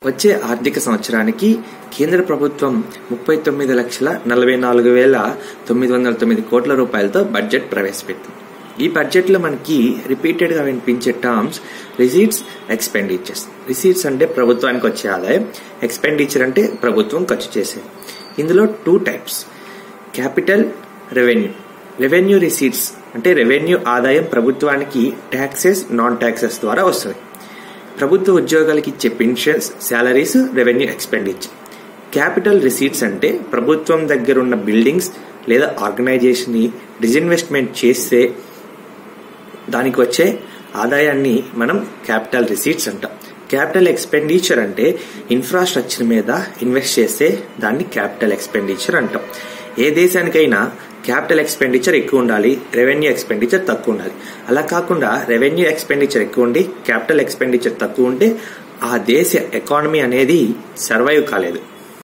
వచ్చే ఆర్థిక సంవత్సరానికి కేంద్ర ప్రభుత్వం ముప్పై తొమ్మిది లక్షల నలభై నాలుగు వేల తొమ్మిది వందల తొమ్మిది కోట్ల రూపాయలతో బడ్జెట్ ప్రవేశపెట్టింది ఈ బడ్జెట్లో మనకి రిపీటెడ్గా వినిపించే టర్మ్స్ రిసీట్స్ ఎక్స్పెండిచర్స్ రిసీట్స్ అంటే ప్రభుత్వానికి వచ్చే ఆదాయం ఎక్స్పెండిచర్ అంటే ప్రభుత్వం ఖర్చు చేసేది ఇందులో two types capital revenue revenue receipts అంటే రెవెన్యూ ఆదాయం ప్రభుత్వానికి ట్యాక్సెస్ నాన్ ట్యాక్సెస్ ద్వారా వస్తుంది ప్రభుత్వ ఉద్యోగాలకి ఇచ్చే pensions salaries revenue expenditure capital receipts అంటే ప్రభుత్వం దగ్గర ఉన్న బిల్డింగ్స్ లేదా ఆర్గనైజేషన్ని డిజిన్వెస్ట్మెంట్ చేస్తే దానికి వచ్చే ఆదాయాన్ని మనం క్యాపిటల్ రిసీట్స్ అంటాం క్యాపిటల్ ఎక్స్పెండిచర్ అంటే ఇన్ఫ్రాస్ట్రక్చర్ మీద ఇన్వెస్ట్ చేస్తే దాన్ని క్యాపిటల్ ఎక్స్పెండిచర్ అంటాం ఏ దేశానికైనా క్యాపిటల్ ఎక్స్పెండిచర్ ఎక్కువ ఉండాలి రెవెన్యూ ఎక్స్పెండిచర్ తక్కువ ఉండాలి అలా కాకుండా రెవెన్యూ ఎక్స్పెండిచర్ ఎక్కువ ఉండి క్యాపిటల్ ఎక్స్పెండిచర్ తక్కువ ఉంటే ఆ దేశ ఎకానమీ అనేది సర్వైవ్ కాలేదు